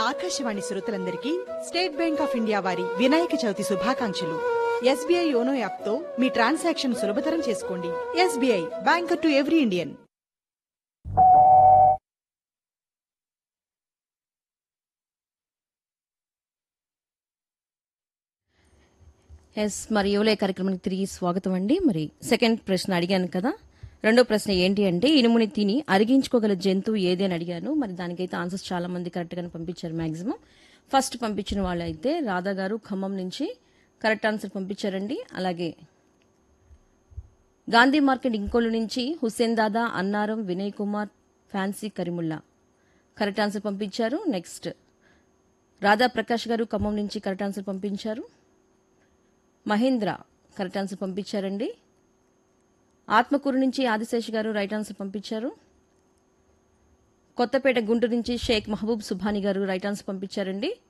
ఆకాశవాణి శ్రోతలందరికీ state bank of India వారి వినాయక చవితి శుభాకాంక్షలు ఎస్బీఐ యోనో యాప్తో మీ ట్రాన్సాక్షన్ సులభతరం చేసుకోండి SBI banker to every Indian ఎస్ మరి యువలే కార్యక్రమానికి తిరిగి స్వాగతం అండి మరి సెకండ్ ప్రశ్న అడిగాను కదా రెండో ప్రశ్న ఏంటి అంటే ఇనుముని తిని అరిగించుకోగల జంతువు ఏది అని అడిగాను మరి దానికైతే ఆన్సర్స్ చాలా మంది కరెక్ట్ గానే పంపించారు మాక్సిమం ఫస్ట్ పంపించిన వాళ్ళు అయితే రాధా గారు ఖమ్మం నుంచి కరెక్ట్ ఆన్సర్ పంపించారండి అలాగే గాంధీ మార్కెట్ ఇంకోలు నుంచి Hussain Dada Annaram Vinay Kumar fancy Karimulla correct answer పంపించారు నెక్స్ట్ రాధా ప్రకాష్ గారు ఖమ్మం నుంచి కరెక్ట్ ఆన్సర్ పంపించారు మహేంద్ర కరెక్ట్ ఆన్సర్ పంపించారండి ఆత్మకూరు నుంచి ఆదిశేష్ గారు రైట్ ఆన్సర్ పంపించారు కొత్తపేట గుంటూరు నుంచి షేక్ మహబూబ్ సుభాని గారు రైట్ ఆన్సర్ పంపించారండి